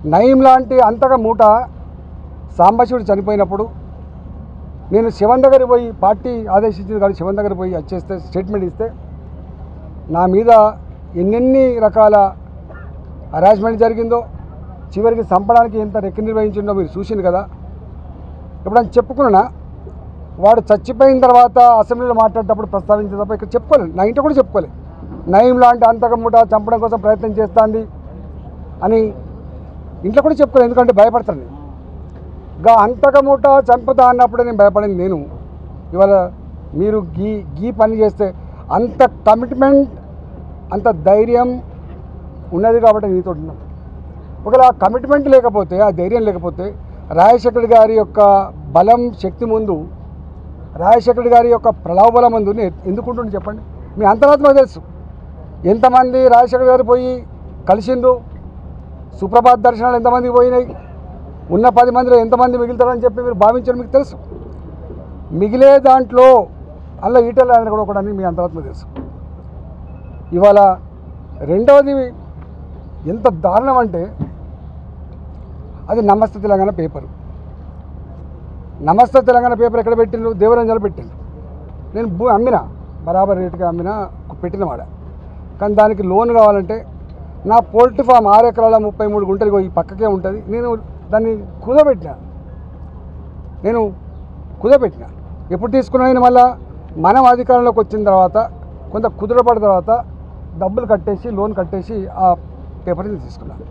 నయం లాంటి అంతగా మూట సాంబశివుడు చనిపోయినప్పుడు నేను శివన్ దగ్గర పోయి పార్టీ ఆదేశించింది కానీ శివన్ దగ్గర పోయి వచ్చేస్తే స్టేట్మెంట్ ఇస్తే నా మీద ఎన్నెన్ని రకాల హరాస్మెంట్ జరిగిందో చివరికి చంపడానికి ఎంత రెక్కి నిర్వహించిందో మీరు చూసింది కదా ఎప్పుడైనా చెప్పుకున్నా వాడు చచ్చిపోయిన తర్వాత అసెంబ్లీలో మాట్లాడేటప్పుడు ప్రస్తావించే తప్ప ఇక్కడ చెప్పుకోలేదు నా ఇంట్లో కూడా చెప్పుకోలేదు నయం లాంటి అంతకముట చంపడం కోసం ప్రయత్నం చేస్తుంది అని ఇంట్లో కూడా చెప్పుకోలేదు ఎందుకంటే భయపడతాను నేను గా అంతకముట చంపుతా అన్నప్పుడు నేను భయపడింది నేను ఇవాళ మీరు గీ గీ పని చేస్తే అంత కమిట్మెంట్ అంత ధైర్యం ఉన్నది కాబట్టి నీతో ఉన్నాం ఒకవేళ ఆ కమిట్మెంట్ లేకపోతే ఆ ధైర్యం లేకపోతే రాజశేఖర్ గారి యొక్క బలం శక్తి ముందు రాజశేఖర్ గారి యొక్క ప్రలోభల ముందు నేను ఎందుకు ఉంటుంది చెప్పండి మీ అంతరాత్మ తెలుసు ఎంతమంది రాజశేఖర్ గారు పోయి కలిసిండ్రు సుప్రభాత్ దర్శనాలు ఎంతమందికి పోయినాయి ఉన్న పది మందిలో ఎంతమంది మిగులుతారని చెప్పి మీరు భావించడం మీకు తెలుసు మిగిలే దాంట్లో అలా ఈటల ఆయన కూడా ఒకడని మీ అంతరాత్మ తెలుసు ఇవాళ రెండవది ఎంత దారుణం అంటే అది నమస్తే తెలంగాణ పేపరు నమస్తే తెలంగాణ పేపర్ ఎక్కడ పెట్టిండ్రు దేవరంజాలు పెట్టిండు నేను భూ అమ్మిన బరాబర్ రేటుగా అమ్మిన పెట్టిన వాడ కానీ దానికి లోన్ కావాలంటే నా పోల్ట్రీ ఫామ్ ఆరు ఎకరాల ముప్పై మూడు గుంటలు ఈ పక్కకే ఉంటుంది నేను దాన్ని కుదబెట్టిన నేను కుదబెట్టిన ఎప్పుడు తీసుకున్నా నేను మళ్ళా మనం అధికారంలోకి వచ్చిన తర్వాత కొంత కుదురపడిన తర్వాత డబ్బులు కట్టేసి లోన్ కట్టేసి ఆ పేపర్ని తీసుకున్నాను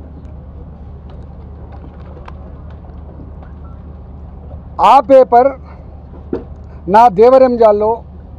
ఆ పేపర్ నా దేవరంజాల్లో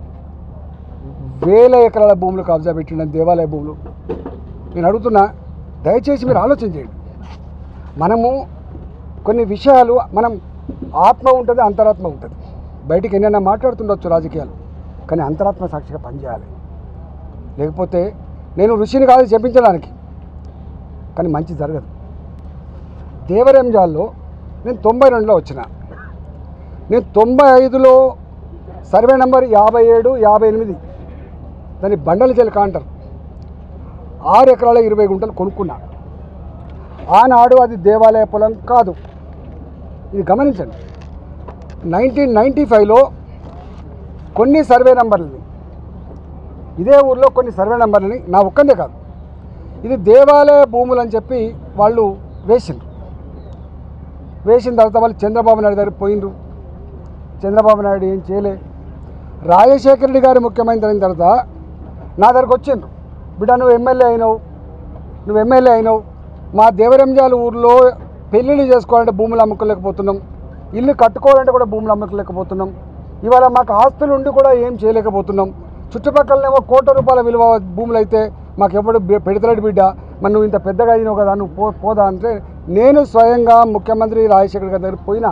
వేల ఎకరాల భూములు కబ్జా పెట్టిన దేవాలయ భూములు నేను అడుగుతున్నా దయచేసి మీరు ఆలోచన చేయండి మనము కొన్ని విషయాలు మనం ఆత్మ ఉంటుంది అంతరాత్మ ఉంటుంది బయటికి ఎన్నైనా మాట్లాడుతుండొచ్చు రాజకీయాలు కానీ అంతరాత్మ సాక్షిగా పనిచేయాలి లేకపోతే నేను ఋషిని కాదు చెప్పించడానికి కానీ మంచి జరగదు దేవరంజాల్లో నేను తొంభై రెండులో వచ్చిన నేను తొంభై ఐదులో సర్వే నెంబర్ యాభై ఏడు యాభై ఎనిమిది దాన్ని బండల చెలక అంటారు ఆరు ఎకరాల ఇరవై గుంటలు కొనుక్కున్నా ఆనాడు అది దేవాలయ పొలం కాదు ఇది గమనించండి నైన్టీన్ నైంటీ ఫైవ్లో కొన్ని సర్వే నంబర్లని ఇదే ఊర్లో కొన్ని సర్వే నంబర్లని నా ఒక్కందే కాదు ఇది దేవాలయ భూములు అని చెప్పి వాళ్ళు వేసిండ్రు వేసిన తర్వాత వాళ్ళు చంద్రబాబు నాయుడు దగ్గర పోయిండ్రు చంద్రబాబు నాయుడు ఏం చేయలే రాజశేఖర రెడ్డి గారు ముఖ్యమంత్రి అయిన తర్వాత నా దగ్గరకు వచ్చిండ్రు బిడ్డ నువ్వు ఎమ్మెల్యే అయినావు నువ్వు ఎమ్మెల్యే అయినావు మా దేవరంజాల ఊర్లో పెళ్ళిళ్ళు చేసుకోవాలంటే భూములు అమ్ముకోలేకపోతున్నాం ఇల్లు కట్టుకోవాలంటే కూడా భూములు అమ్ముకోలేకపోతున్నాం ఇవాళ మాకు ఆస్తులు ఉండి కూడా ఏం చేయలేకపోతున్నాం చుట్టుపక్కలనేమో కోట్ల రూపాయల విలువ భూములు అయితే మాకు ఎప్పుడు బె- పెడతలేడు బిడ్డ మరి నువ్వు ఇంత పెద్దగా అయినావు కదా నువ్వు పో పోదా అంటే నేను స్వయంగా ముఖ్యమంత్రి రాజశేఖర్ గారి దగ్గర పోయినా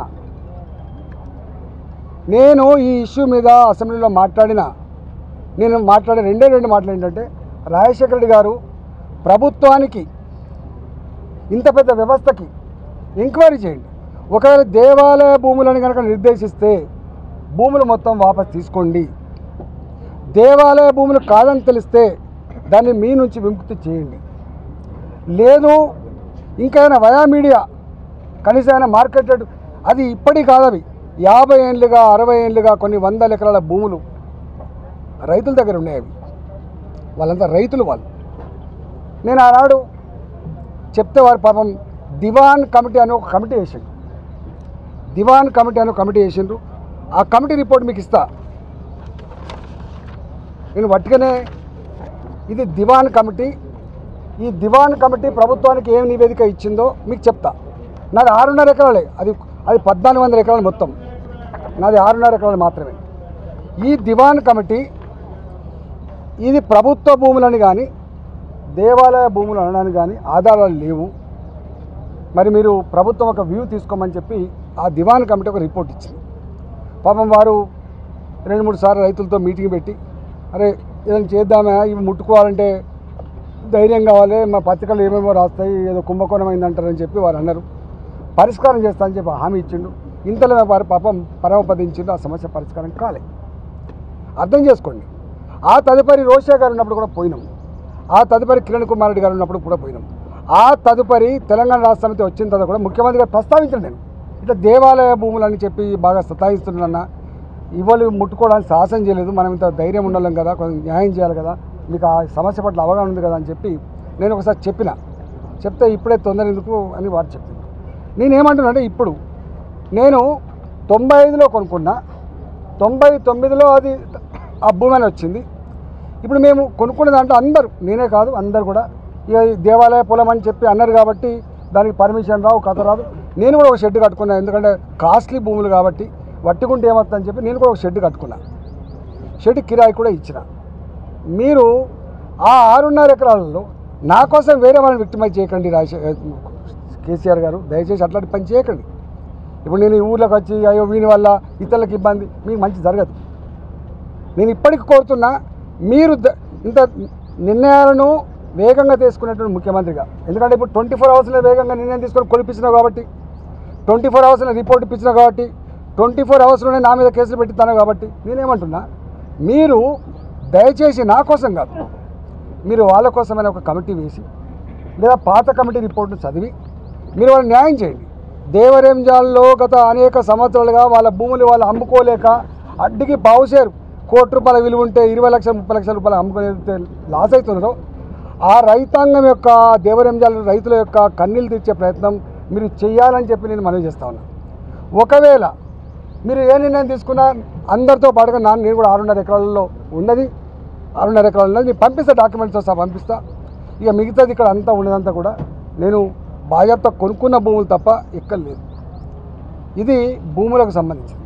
నేను ఈ ఇష్యూ మీద అసెంబ్లీలో మాట్లాడిన నేను మాట్లాడే రెండే రెండు మాటలు ఏంటంటే రాజశేఖర రెడ్డి గారు ప్రభుత్వానికి ఇంత పెద్ద వ్యవస్థకి ఎంక్వైరీ చేయండి ఒకవేళ దేవాలయ భూములను కనుక నిర్దేశిస్తే భూములు మొత్తం వాపస్ తీసుకోండి దేవాలయ భూములు కాదని తెలిస్తే దాన్ని మీ నుంచి విముక్తి చేయండి లేదు ఇంకేమైనా వయా మీడియా కనీసం ఏమైనా మార్కెటెడ్ అది ఇప్పటి కాదు అవి యాభై ఏళ్ళుగా అరవై ఏళ్ళుగా కొన్ని వందల ఎకరాల భూములు రైతుల దగ్గర ఉన్నాయి అవి వాళ్ళంతా రైతులు వాళ్ళు నేను ఆనాడు చెప్తే వారు పాపం దివాన్ కమిటీ అని ఒక కమిటీ వేసిండు దివాన్ కమిటీ అని ఒక కమిటీ వేసిండ్రు ఆ కమిటీ రిపోర్ట్ మీకు ఇస్తా నేను వట్టుగానే ఇది దివాన్ కమిటీ ఈ దివాన్ కమిటీ ప్రభుత్వానికి ఏం నివేదిక ఇచ్చిందో మీకు చెప్తా నాది ఆరున్నర ఎకరాలే అది అది పద్నాలుగు వందల ఎకరాలు మొత్తం నాది ఆరున్నర ఎకరాలు మాత్రమే ఈ దివాన్ కమిటీ ఇది ప్రభుత్వ భూములని కానీ దేవాలయ భూములు అనడానికి కానీ ఆధారాలు లేవు మరి మీరు ప్రభుత్వం ఒక వ్యూ తీసుకోమని చెప్పి ఆ దివాన్ కమిటీ ఒక రిపోర్ట్ ఇచ్చింది పాపం వారు రెండు మూడు సార్లు రైతులతో మీటింగ్ పెట్టి అరే ఏదైనా చేద్దామా ఇవి ముట్టుకోవాలంటే ధైర్యం కావాలి మా పత్రికలు ఏమేమో రాస్తాయి ఏదో కుంభకోణం అయిందంటారని చెప్పి వారు అన్నారు పరిష్కారం చేస్తా అని చెప్పి హామీ ఇచ్చిండు ఇంతలో వారు పాపం పరమపదించిండు ఆ సమస్య పరిష్కారం కాలే అర్థం చేసుకోండి ఆ తదుపరి రోషా గారు ఉన్నప్పుడు కూడా పోయినాం ఆ తదుపరి కిరణ్ కుమార్ రెడ్డి గారు ఉన్నప్పుడు కూడా పోయినాం ఆ తదుపరి తెలంగాణ రాష్ట్ర సమితి వచ్చిన తర్వాత కూడా ముఖ్యమంత్రి గారు ప్రస్తావించాను నేను ఇట్లా దేవాలయ భూములు అని చెప్పి బాగా సతాయిస్తున్నానన్న ఇవ్వలు ముట్టుకోవడానికి సాహసం చేయలేదు మనం ఇంత ధైర్యం ఉండాలి కదా కొంచెం న్యాయం చేయాలి కదా మీకు ఆ సమస్య పట్ల అవగాహన ఉంది కదా అని చెప్పి నేను ఒకసారి చెప్పిన చెప్తే ఇప్పుడే తొందర ఎందుకు అని వారు చెప్పింది నేనేమంటున్నానంటే ఇప్పుడు నేను తొంభై ఐదులో కొనుక్కున్నా తొంభై తొమ్మిదిలో అది ఆ భూమి అని వచ్చింది ఇప్పుడు మేము కొనుక్కున్న దాంట్లో అందరూ నేనే కాదు అందరు కూడా ఇక ఈ దేవాలయ పొలం అని చెప్పి అన్నారు కాబట్టి దానికి పర్మిషన్ రావు కథ రాదు నేను కూడా ఒక షెడ్ కట్టుకున్నా ఎందుకంటే కాస్ట్లీ భూములు కాబట్టి వట్టుకుంటే ఏమవుతుందని చెప్పి నేను కూడా ఒక షెడ్ కట్టుకున్నా షెడ్ కిరాయి కూడా ఇచ్చిన మీరు ఆ ఆరున్నర ఎకరాలలో నా కోసం వేరే వాళ్ళని విక్టిమైజ్ చేయకండి రాజశే కేసీఆర్ గారు దయచేసి అట్లాంటి పని చేయకండి ఇప్పుడు నేను ఈ ఊర్లోకి వచ్చి అయ్యో వీని వల్ల ఇతరులకు ఇబ్బంది మీకు మంచి జరగదు నేను ఇప్పటికి కోరుతున్నా మీరు ద- ఇంత నిర్ణయాలను వేగంగా తీసుకునేటువంటి ముఖ్యమంత్రిగా ఎందుకంటే ఇప్పుడు ట్వంటీ ఫోర్ అవర్స్లో వేగంగా నిర్ణయం తీసుకొని కొలిపించినావు కాబట్టి ట్వంటీ ఫోర్ అవర్స్లో రిపోర్ట్ ఇప్పించినావు కాబట్టి ట్వంటీ ఫోర్ అవర్స్లోనే నా మీద కేసులు పెట్టిస్తాను కాబట్టి నేనేమంటున్నా మీరు దయచేసి నా కోసం కాదు మీరు వాళ్ళ కోసమైన ఒక కమిటీ వేసి లేదా పాత కమిటీ రిపోర్ట్ను చదివి మీరు వాళ్ళని న్యాయం చేయండి దేవరేంజాల్లో గత అనేక సంవత్సరాలుగా వాళ్ళ భూములు వాళ్ళు అమ్ముకోలేక అడ్డికి పావుసేరు కోటి రూపాయల విలువ ఉంటే ఇరవై లక్షల ముప్పై లక్షల రూపాయలు అమ్ముకునే లాస్ అవుతున్నారో ఆ రైతాంగం యొక్క దేవరేంజాల రైతుల యొక్క కన్నీళ్ళు తీర్చే ప్రయత్నం మీరు చేయాలని చెప్పి నేను మనవి చేస్తా ఉన్నా ఒకవేళ మీరు ఏ నిర్ణయం తీసుకున్నా అందరితో పాటుగా నా నేను కూడా ఆరున్నర ఎకరాలలో ఉన్నది ఆరున్నర ఎకరాలు ఉన్నది నేను పంపిస్తా డాక్యుమెంట్స్ సహా పంపిస్తా ఇక మిగతాది ఇక్కడ అంతా ఉన్నదంతా కూడా నేను బాధ్యత కొనుక్కున్న భూములు తప్ప ఎక్కలేదు ఇది భూములకు సంబంధించింది